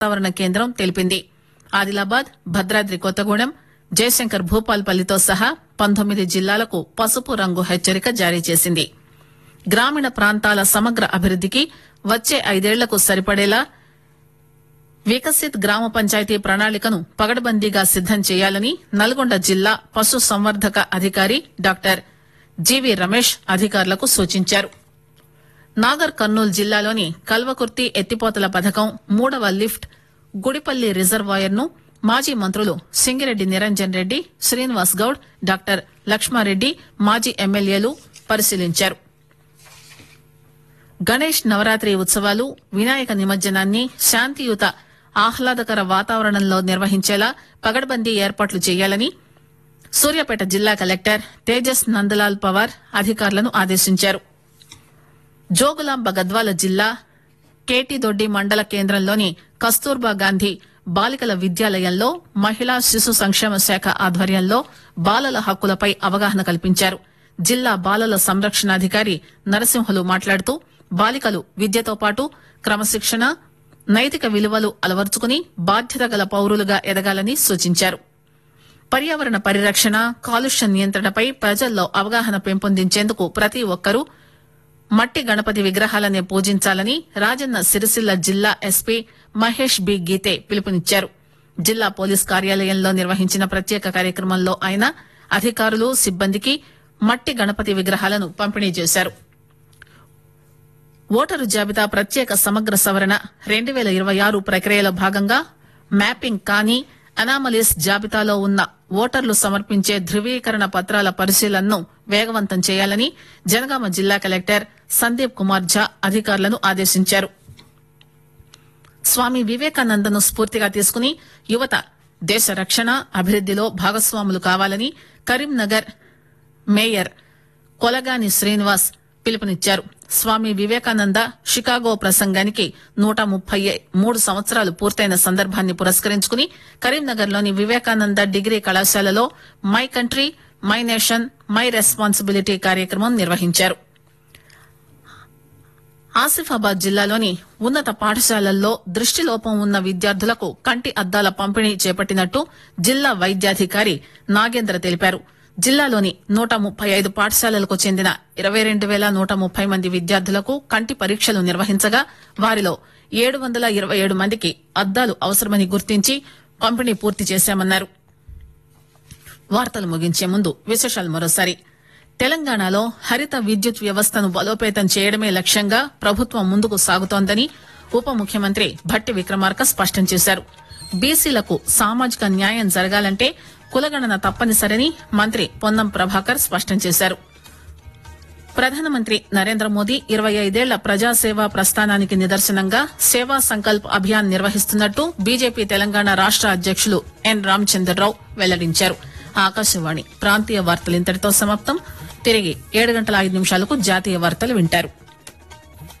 వాతావరణ కేంద్రం తెలిపింది ఆదిలాబాద్ భద్రాద్రి కొత్తగూడెం జయశంకర్ భూపాల్పల్లితో సహా పంతొమ్మిది జిల్లాలకు పసుపు రంగు హెచ్చరిక జారీ చేసింది గ్రామీణ ప్రాంతాల సమగ్ర అభివృద్దికి వచ్చే ఐదేళ్లకు సరిపడేలా వికసిత్ గ్రామ పంచాయతీ ప్రణాళికను పగడబందీగా సిద్దం చేయాలని నల్గొండ జిల్లా పశు సంవర్ధక అధికారి డాక్టర్ జీవీ రమేష్ అధికారులకు సూచించారు నాగర్ కర్నూలు జిల్లాలోని కల్వకుర్తి ఎత్తిపోతల పథకం మూడవ లిఫ్ట్ గుడిపల్లి రిజర్వాయర్ ను మాజీ మంత్రులు సింగిరెడ్డి నిరంజన్ రెడ్డి శ్రీనివాస్ గౌడ్ డాక్టర్ లక్ష్మారెడ్డి మాజీ ఎమ్మెల్యేలు పరిశీలించారు గణేష్ నవరాత్రి ఉత్సవాలు వినాయక నిమజ్జనాన్ని శాంతియుత ఆహ్లాదకర వాతావరణంలో నిర్వహించేలా పగడ్బందీ ఏర్పాట్లు చేయాలని సూర్యాపేట జిల్లా కలెక్టర్ తేజస్ నందలాల్ పవార్ అధికారులను ఆదేశించారు జోగులాంబ గద్వాల జిల్లా కేటిదొడ్డి మండల కేంద్రంలోని కస్తూర్బా గాంధీ బాలికల విద్యాలయంలో మహిళా శిశు సంక్షేమ శాఖ ఆధ్వర్యంలో బాలల హక్కులపై అవగాహన కల్పించారు జిల్లా బాలల సంరక్షణాధికారి నరసింహులు మాట్లాడుతూ బాలికలు విద్యతో పాటు క్రమశిక్షణ నైతిక విలువలు అలవర్చుకుని బాధ్యత గల పౌరులుగా ఎదగాలని సూచించారు పర్యావరణ పరిరక్షణ కాలుష్య నియంత్రణపై ప్రజల్లో అవగాహన పెంపొందించేందుకు ప్రతి ఒక్కరూ మట్టి గణపతి విగ్రహాలనే పూజించాలని రాజన్న సిరిసిల్ల జిల్లా ఎస్పీ మహేష్ బి గీతే పిలుపునిచ్చారు జిల్లా పోలీస్ కార్యాలయంలో నిర్వహించిన ప్రత్యేక కార్యక్రమంలో ఆయన అధికారులు సిబ్బందికి మట్టి గణపతి విగ్రహాలను పంపిణీ చేశారు ఓటరు జాబితా ప్రత్యేక సమగ్ర సవరణ రెండు పేల ఇరవై ఆరు ప్రక్రియలో భాగంగా మ్యాపింగ్ కాని అనామలీస్ జాబితాలో ఉన్న ఓటర్లు సమర్పించే ధృవీకరణ పత్రాల పరిశీలనను వేగవంతం చేయాలని జనగామ జిల్లా కలెక్టర్ సందీప్ కుమార్ ఝా అధికారులను ఆదేశించారు స్వామి వివేకానందను స్ఫూర్తిగా తీసుకుని యువత దేశ రక్షణ అభివృద్దిలో భాగస్వాములు కావాలని కరీంనగర్ మేయర్ కొలగాని శ్రీనివాస్ పిలుపునిచ్చారు స్వామి వివేకానంద షికాగో ప్రసంగానికి నూట ముప్పై మూడు సంవత్సరాలు పూర్తయిన సందర్భాన్ని పురస్కరించుకుని కరీంనగర్లోని వివేకానంద డిగ్రీ కళాశాలలో my country my nation my responsibility కార్యక్రమం నిర్వహించారు ఆసిఫాబాద్ జిల్లాలోని ఉన్నత పాఠశాలల్లో దృష్టిలోపం ఉన్న విద్యార్థులకు కంటి అద్దాల పంపిణీ చేపట్టినట్టు జిల్లా వైద్యాధికారి నాగేంద్ర తెలిపారు జిల్లాలోని నూట ముప్పై ఐదు పాఠశాలలకు చెందిన ఇరవై రెండు వేల నూట ముప్పై మంది విద్యార్థులకు కంటి పరీక్షలు నిర్వహించగా వారిలో ఏడు వందల ఇరవై ఏడు మందికి అద్దాలు అవసరమని గుర్తించి పంపిణీ పూర్తి చేశామన్నారు వార్తలు ముగించే ముందు విశేషాలు మరోసారి తెలంగాణలో హరిత విద్యుత్ వ్యవస్థను బలోపేతం చేయడమే లక్ష్యంగా ప్రభుత్వం ముందుకు సాగుతోందని ఉప ముఖ్యమంత్రి భట్టి విక్రమార్క స్పష్టం చేశారు బీసీలకు సామాజిక న్యాయం జరగాలంటే కులగణన తప్పనిసరని మంత్రి పొన్నం ప్రభాకర్ స్పష్టం చేశారు ప్రధానమంత్రి నరేంద్ర మోదీ ఇరవై ఐదేళ్ల ప్రజాసేవా ప్రస్థానానికి నిదర్శనంగా సేవా సంకల్ప్ అభియాన్ నిర్వహిస్తున్నట్టు బీజేపీ తెలంగాణ రాష్ట అధ్యకులు ఎన్ రామచంద్రరావు వెల్లడించారు ఆకాశవాణి ప్రాంతీయ వార్తలు ఇంతటితో సమాప్తం తిరిగి ఏడు గంటల ఐదు నిమిషాలకు జాతీయ వార్తలు వింటారు